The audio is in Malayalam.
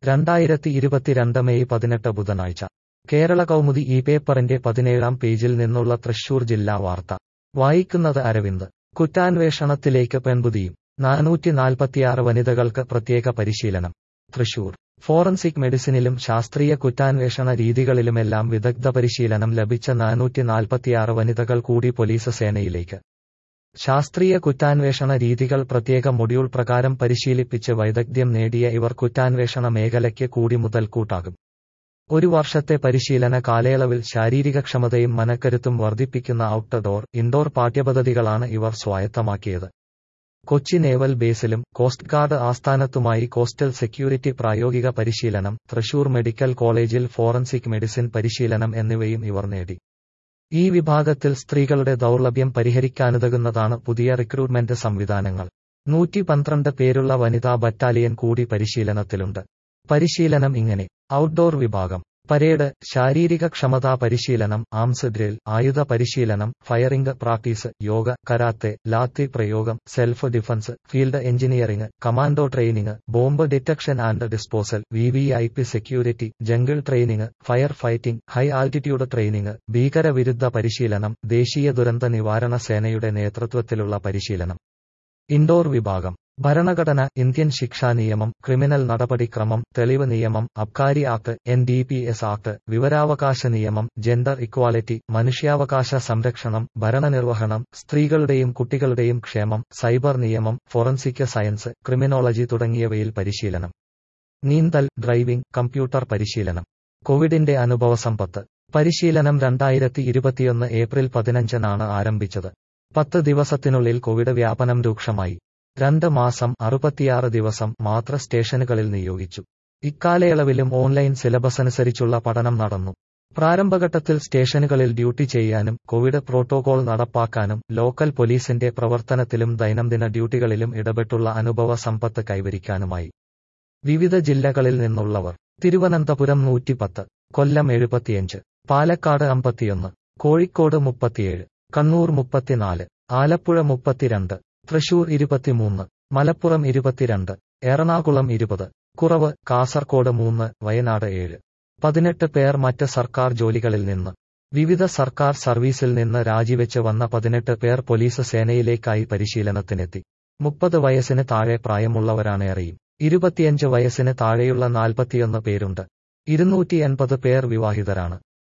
രണ്ടായിരത്തി ഇരുപത്തിരണ്ട് മെയ് പതിനെട്ട് ബുധനാഴ്ച കേരള കൗമുദി ഈ പേപ്പറിന്റെ പതിനേഴാം പേജിൽ നിന്നുള്ള തൃശൂർ ജില്ലാ വാർത്ത വായിക്കുന്നത് അരവിന്ദ് കുറ്റാന്വേഷണത്തിലേക്ക് പെൺപുതിയും നാനൂറ്റി നാൽപ്പത്തിയാറ് വനിതകൾക്ക് പ്രത്യേക പരിശീലനം തൃശൂർ ഫോറൻസിക് മെഡിസിനിലും ശാസ്ത്രീയ കുറ്റാന്വേഷണ രീതികളിലുമെല്ലാം വിദഗ്ധ പരിശീലനം ലഭിച്ച നാനൂറ്റി നാൽപ്പത്തിയാറ് വനിതകൾ കൂടി പോലീസ് സേനയിലേക്ക് ശാസ്ത്രീയ കുറ്റാന്വേഷണ രീതികൾ പ്രത്യേക മൊഡ്യൂൾ പ്രകാരം പരിശീലിപ്പിച്ച് വൈദഗ്ധ്യം നേടിയ ഇവർ കുറ്റാന്വേഷണ മേഖലയ്ക്ക് കൂടി മുതൽക്കൂട്ടാകും ഒരു വർഷത്തെ പരിശീലന കാലയളവിൽ ശാരീരികക്ഷമതയും മനക്കരുത്തും വർദ്ധിപ്പിക്കുന്ന ഔട്ട്ഡോർ ഇൻഡോർ പാഠ്യപദ്ധതികളാണ് ഇവർ സ്വായത്തമാക്കിയത് കൊച്ചി നേവൽ ബേസിലും കോസ്റ്റ് ഗാർഡ് ആസ്ഥാനത്തുമായി കോസ്റ്റൽ സെക്യൂരിറ്റി പ്രായോഗിക പരിശീലനം തൃശൂർ മെഡിക്കൽ കോളേജിൽ ഫോറൻസിക് മെഡിസിൻ പരിശീലനം എന്നിവയും ഇവർ നേടി ഈ വിഭാഗത്തിൽ സ്ത്രീകളുടെ ദൗർലഭ്യം പരിഹരിക്കാനുതകുന്നതാണ് പുതിയ റിക്രൂട്ട്മെന്റ് സംവിധാനങ്ങൾ നൂറ്റി പന്ത്രണ്ട് പേരുള്ള വനിതാ ബറ്റാലിയൻ കൂടി പരിശീലനത്തിലുണ്ട് പരിശീലനം ഇങ്ങനെ ഔട്ട്ഡോർ വിഭാഗം പരേഡ് ശാരീരിക ക്ഷമതാ പരിശീലനം ആംസ് ഡ്രിൽ ആയുധ പരിശീലനം firing practice yoga karate lathi പ്രയോഗം self defence field engineering commando training bomb detection and disposal V V I P security jungle training fire fighting high altitude training ഭീകരവിരുദ്ധ പരിശീലനം ദേശീയ ദുരന്ത നിവാരണ സേനയുടെ നേതൃത്വത്തിലുള്ള പരിശീലനം ഇൻഡോർ വിഭാഗം ഭരണഘടന ഇന്ത്യൻ ശിക്ഷാ നിയമം ക്രിമിനൽ നടപടിക്രമം തെളിവ് നിയമം അബ്കാരി act N D P S act വിവരാവകാശ നിയമം ജെൻഡർ ഇക്വാലിറ്റി മനുഷ്യാവകാശ സംരക്ഷണം ഭരണനിർവഹണം സ്ത്രീകളുടെയും കുട്ടികളുടെയും ക്ഷേമം സൈബർ നിയമം ഫോറൻസിക് സയൻസ് ക്രിമിനോളജി തുടങ്ങിയവയിൽ പരിശീലനം നീന്തൽ ഡ്രൈവിംഗ് കമ്പ്യൂട്ടർ പരിശീലനം കോവിഡിന്റെ അനുഭവസമ്പത്ത് പരിശീലനം രണ്ടായിരത്തി ഇരുപത്തിയൊന്ന് ഏപ്രിൽ പതിനഞ്ചിനാണ് ആരംഭിച്ചത് പത്ത് ദിവസത്തിനുള്ളിൽ കോവിഡ് വ്യാപനം രൂക്ഷമായി രണ്ട് മാസം അറുപത്തിയാറ് ദിവസം മാത്ര സ്റ്റേഷനുകളിൽ നിയോഗിച്ചു ഇക്കാലയളവിലും ഓൺലൈൻ സിലബസ് അനുസരിച്ചുള്ള പഠനം നടന്നു പ്രാരംഭഘട്ടത്തിൽ സ്റ്റേഷനുകളിൽ ഡ്യൂട്ടി ചെയ്യാനും കോവിഡ് പ്രോട്ടോകോൾ നടപ്പാക്കാനും ലോക്കൽ പോലീസിന്റെ പ്രവർത്തനത്തിലും ദൈനംദിന ഡ്യൂട്ടികളിലും ഇടപെട്ടുള്ള അനുഭവ സമ്പത്ത് കൈവരിക്കാനുമായി വിവിധ ജില്ലകളിൽ നിന്നുള്ളവർ തിരുവനന്തപുരം നൂറ്റിപ്പത്ത് കൊല്ലം എഴുപത്തിയഞ്ച് പാലക്കാട് അമ്പത്തിയൊന്ന് കോഴിക്കോട് മുപ്പത്തിയേഴ് കണ്ണൂർ മുപ്പത്തിനാല് ആലപ്പുഴ മുപ്പത്തിരണ്ട് തൃശൂർ ഇരുപത്തിമൂന്ന് മലപ്പുറം ഇരുപത്തിരണ്ട് എറണാകുളം ഇരുപത് കുറവ് കാസർകോട് മൂന്ന് വയനാട് ഏഴ് പതിനെട്ട് പേർ മറ്റ് സർക്കാർ ജോലികളിൽ നിന്ന് വിവിധ സർക്കാർ സർവീസിൽ നിന്ന് രാജിവെച്ച് വന്ന പതിനെട്ട് പേർ പോലീസ് സേനയിലേക്കായി പരിശീലനത്തിനെത്തി മുപ്പത് വയസ്സിന് താഴെ പ്രായമുള്ളവരാണ് ഏറെയും ഇരുപത്തിയഞ്ച് വയസ്സിന് താഴെയുള്ള നാൽപ്പത്തിയൊന്ന് പേരുണ്ട് ഇരുന്നൂറ്റി എൺപത് പേർ വിവാഹിതരാണ്